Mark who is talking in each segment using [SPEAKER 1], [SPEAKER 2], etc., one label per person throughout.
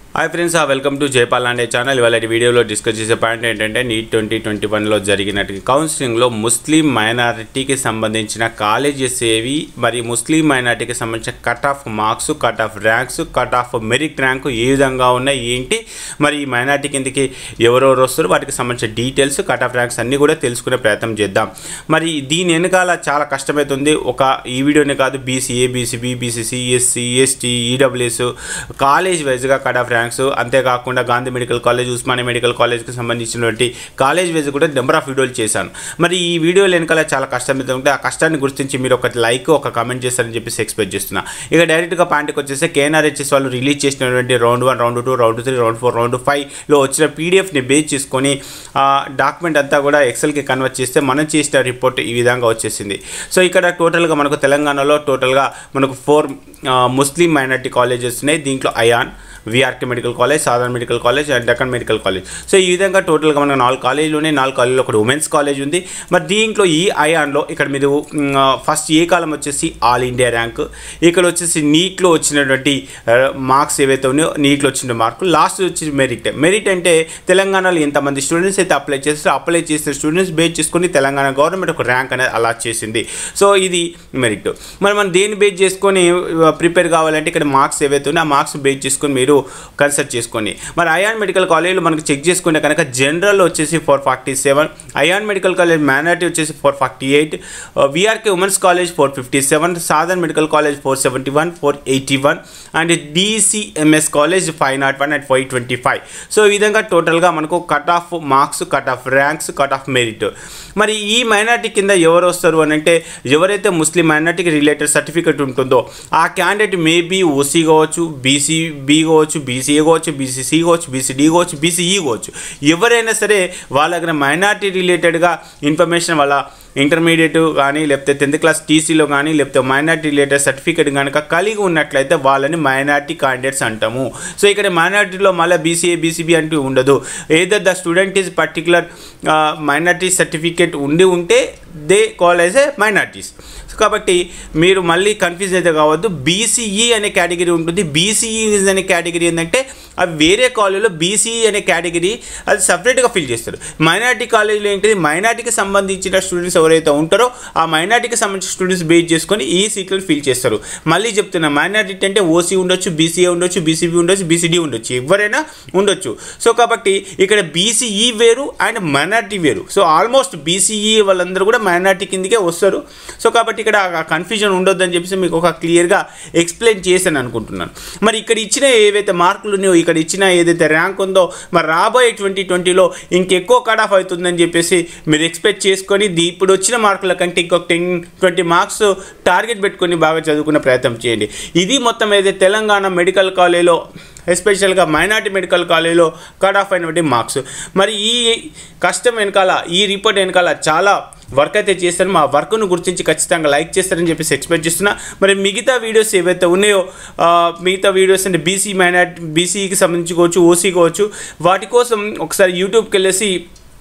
[SPEAKER 1] hi friends welcome to Jaipal Ande channel ఇవాళ ఈ వీడియోలో డిస్కస్ చేసే పాయింట్ ఏంటంటే నీట్ ట్వంటీ ట్వంటీ వన్లో జరిగినట్టు కౌన్సిలింగ్లో ముస్లిం మైనారిటీకి సంబంధించిన కాలేజెస్ ఏవి మరి ముస్లిం మైనారిటీకి సంబంధించిన cut off marks cut off ranks cut off merit rank ఏ విధంగా ఉన్నాయి ఏంటి మరి ఈ మైనారిటీ కిందకి ఎవరెవరు వస్తారు వాటికి సంబంధించిన డీటెయిల్స్ కట్ ఆఫ్ ర్యాంక్స్ అన్నీ కూడా తెలుసుకునే ప్రయత్నం చేద్దాం మరి దీని వెనకాల చాలా కష్టమవుతుంది ఒక ఈ వీడియోనే కాదు BCA BCB BCC SC ST EWS college వైజ్గా కట్ ఆఫ్ ర్యాంక్స్ అంతేకాకుండా Gandhi medical college Osmania medical కాలేజ్కి సంబంధించినటువంటి కాలేజ్ వైజ్ కూడా నెంబర్ ఆఫ్ వీడియోలు చేశాను మరి ఈ వీడియోలు వెనకాల చాలా కష్టం ఉంటే ఆ కష్టాన్ని గుర్తించి మీరు ఒక లైక్ ఒక కామెంట్ చేస్తారని చెప్పేసి ఎక్స్పెక్ట్ చేస్తున్నా ఇక డైరెక్ట్గా పాయింట్కి వచ్చేసి కేఎన్ఆర్హెచ్ఎస్ వాళ్ళు రిలీజ్ చేసినటువంటి round one round two round three round four round ఫైవ్లో వచ్చిన పీడిఎఫ్ని బేస్ చేసుకొని ఆ డాక్యుమెంట్ అంతా కూడా ఎక్సెల్కి కన్వర్ట్ చేస్తే మనం చేసిన రిపోర్ట్ ఈ విధంగా వచ్చేసింది సో ఇక్కడ టోటల్గా మనకు తెలంగాణలో టోటల్గా మనకు ఫోర్ ముస్లిం మైనార్టీ కాలేజెస్ ఉన్నాయి దీంట్లో అయాన్ విఆర్కే మెడికల్ కాలేజ్ సాధారణ medical college and Deccan medical college so ఈ విధంగా టోటల్గా మనకు నాలుగు కాలేజీలు ఉన్నాయి నాలుగు కాలేజీలో ఒకటి ఉమెన్స్ కాలేజ్ ఉంది మరి దీంట్లో ఈ అయాన్లో ఇక్కడ మీరు ఫస్ట్ ఏ కాలం వచ్చేసి ఆల్ ఇండియా ర్యాంక్ ఇక్కడ వచ్చేసి నీట్లో వచ్చినటువంటి మార్క్స్ ఏవైతే ఉన్నాయో నీట్లో వచ్చిన మార్కులు లాస్ట్ వచ్చి మెరిట్ మెరిట్ అంటే తెలంగాణలో ఎంతమంది స్టూడెంట్స్ అయితే అప్లై చేస్తారో అప్లై చేసిన స్టూడెంట్స్ బేస్ చేసుకొని తెలంగాణ గవర్నమెంట్ ఒక ర్యాంక్ అనేది అలాట్ చేసింది సో ఇది మెరిట్ మరి మనం దేన్ని బేస్ చేసుకొని ప్రిపేర్ కావాలంటే ఇక్కడ మార్క్స్ ఏవైతే ఉన్నాయో ఆ మార్క్స్ బేస్ చేసుకొని మీరు కన్సల్ట్ చేసుకోండి మరి అయాన్ మెడికల్ కాలేజ్లో మనకు చెక్ చేసుకుంటే కనుక జనరల్ వచ్చేసి four forty seven Ayaan medical college minority వచ్చేసి four forty eight VRK women's college four fifty seven సాదర్న్ medical college four seventy one four eighty one and DCMS college five nought one and five twenty five so ఈ విధంగా టోటల్గా మనకు cut off marks cut off ranks cut off merit మరి ఈ minority కింద ఎవరు వస్తారు అని అంటే ఎవరైతే ముస్లిం మైనార్టీకి రిలేటెడ్ సర్టిఫికెట్ ఉంటుందో ఆ క్యాండిడేట్ మేబీ ఓసీ కావచ్చు బీసీ బీ కావచ్చు బీసీఏ కావచ్చు బీసీసీ కావచ్చు బీసీడీ కావచ్చు బీసీఈ కావచ్చు ఎవరైనా సరే వాళ్ళ దగ్గర మైనార్టీ రిలేటెడ్గా ఇన్ఫర్మేషన్ వాళ్ళ ఇంటర్మీడియట్ కానీ లేకపోతే టెన్త్ క్లాస్ టీసీలో కానీ లేకపోతే మైనార్టీ రిలేటెడ్ సర్టిఫికేట్ కనుక కలిగి ఉన్నట్లయితే వాళ్ళని మైనార్టీ క్యాండిడేట్స్ అంటాము సో ఇక్కడ మైనార్టీలో మళ్ళీ బీసీఏ బీసీబీ అంటూ ఉండదు either the student is particular minority certificate ఉండి ఉంటే they call as a minorities కాబట్టి మీరు మళ్ళీ కన్ఫ్యూజ్ అయితే కావద్దు బీసీఈ అనే కేటగిరీ ఉంటుంది బీసీఈ అనే కేటగిరీ ఏంటంటే అవి వేరే కాలేజీలో బీసీఈ అనే కేటగిరీ అది సపరేట్గా ఫిల్ చేస్తారు మైనార్టీ కాలేజీలో ఏంటిది మైనార్టీకి సంబంధించిన స్టూడెంట్స్ ఎవరైతే ఉంటారో ఆ మైనార్టీకి సంబంధించిన స్టూడెంట్స్ బేస్ చేసుకొని ఈ సీట్లను ఫిల్ చేస్తారు మళ్ళీ చెప్తున్నా మైనార్టీ అంటే ఓసీ ఉండొచ్చు బీసీఏ ఉండొచ్చు బీసీబీ ఉండొచ్చు బీసీడీ ఉండొచ్చు ఎవరైనా ఉండొచ్చు సో కాబట్టి ఇక్కడ బీసీఈ వేరు అండ్ మైనార్టీ వేరు సో ఆల్మోస్ట్ బీసీఈ వాళ్ళందరూ కూడా మైనార్టీ కిందకే వస్తారు సో కాబట్టి ఇక్కడ కన్ఫ్యూజన్ ఉండొద్దని చెప్పేసి మీకు ఒక క్లియర్గా ఎక్స్ప్లెయిన్ చేశాను అనుకుంటున్నాను మరి ఇక్కడ ఇచ్చిన ఏవైతే మార్కులు ఉన్నాయో ఇక్కడ ఇచ్చిన ఏదైతే ర్యాంక్ ఉందో మరి రాబోయే ట్వంటీ ట్వంటీలో ఇంకెక్కువ కట్ ఆఫ్ అవుతుందని చెప్పేసి మీరు ఎక్స్పెక్ట్ చేసుకొని ఇప్పుడు వచ్చిన మార్కుల కంటే ఇంకొక టెన్ ట్వంటీ మార్క్స్ టార్గెట్ పెట్టుకొని బాగా చదువుకునే ప్రయత్నం చేయండి ఇది మొత్తం ఏదైతే తెలంగాణ మెడికల్ కాలేజ్లో ఎస్పెషల్గా మైనార్టీ మెడికల్ కాలేజ్లో కట్ ఆఫ్ అయినటువంటి మార్క్స్ మరి ఈ కష్టం వెనకాల ఈ రిపోర్ట్ వెనకాల చాలా వర్క్ అయితే చేస్తారు మా వర్క్ను గుర్తించి ఖచ్చితంగా లైక్ చేస్తారని చెప్పేసి ఎక్స్పెక్ట్ చేస్తున్నా మరి మిగతా వీడియోస్ ఏవైతే ఉన్నాయో మిగతా వీడియోస్ అంటే బీసీ మైనార్టీ బీసీకి సంబంధించి కావచ్చు ఓసీ కావచ్చు వాటి కోసం ఒకసారి యూట్యూబ్కి వెళ్ళేసి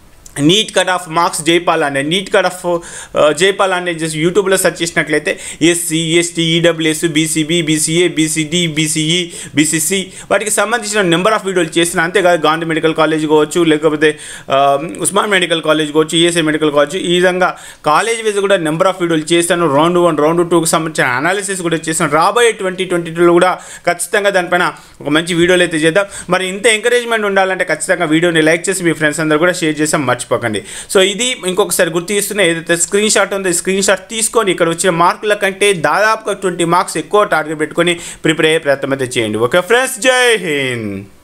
[SPEAKER 1] NEET cut off marks Jaipal అనే నీట్ కట్ ఆఫ్ జైపాల్ అనే జస్ట్ యూట్యూబ్లో సెర్చ్ చేసినట్లయితే SC ST EWS BCB BCA BCD BCE BCC వాటికి సంబంధించిన నెంబర్ ఆఫ్ వీడియోలు చేసిన అంతేకాదు గాంధీ మెడికల్ కాలేజ్ కావచ్చు లేకపోతే ఉస్మాన్ మెడికల్ కాలేజ్ కావచ్చు ఈఎస్ఐ మెడికల్ కావచ్చు ఈ విధంగా కాలేజ్ వైజ్ కూడా నెంబర్ ఆఫ్ వీడియోలు చేస్తాను రౌండ్ వన్ రౌండ్ టూకి సంబంధించిన అనాలిసిస్ కూడా చేస్తాను రాబోయే ట్వంటీ ట్వంటీ టూలో కూడా ఖచ్చితంగా దానిపైన ఒక మంచి వీడియోలు అయితే చేద్దాం మరి ఇంత ఎంకరేజ్మెంట్ ఉండాలంటే ఖచ్చితంగా వీడియోని లైక్ చేసి మీ ఫ్రెండ్స్ అందరూ కూడా షేర్ చేసాం మర్చిపోకండి సో ఇది ఇంకొకసారి గుర్తు చేస్తున్నా ఏదైతే స్క్రీన్ షాట్ ఉందో స్క్రీన్ షాట్ తీసుకొని ఇక్కడ వచ్చిన మార్కుల కంటే దాదాపుగా ట్వంటీ మార్క్స్ ఎక్కువ టార్గెట్ పెట్టుకొని ప్రిపేర్ అయ్యే ప్రయత్నం అయితే చేయండి ఓకే ఫ్రెండ్స్ జై హింద్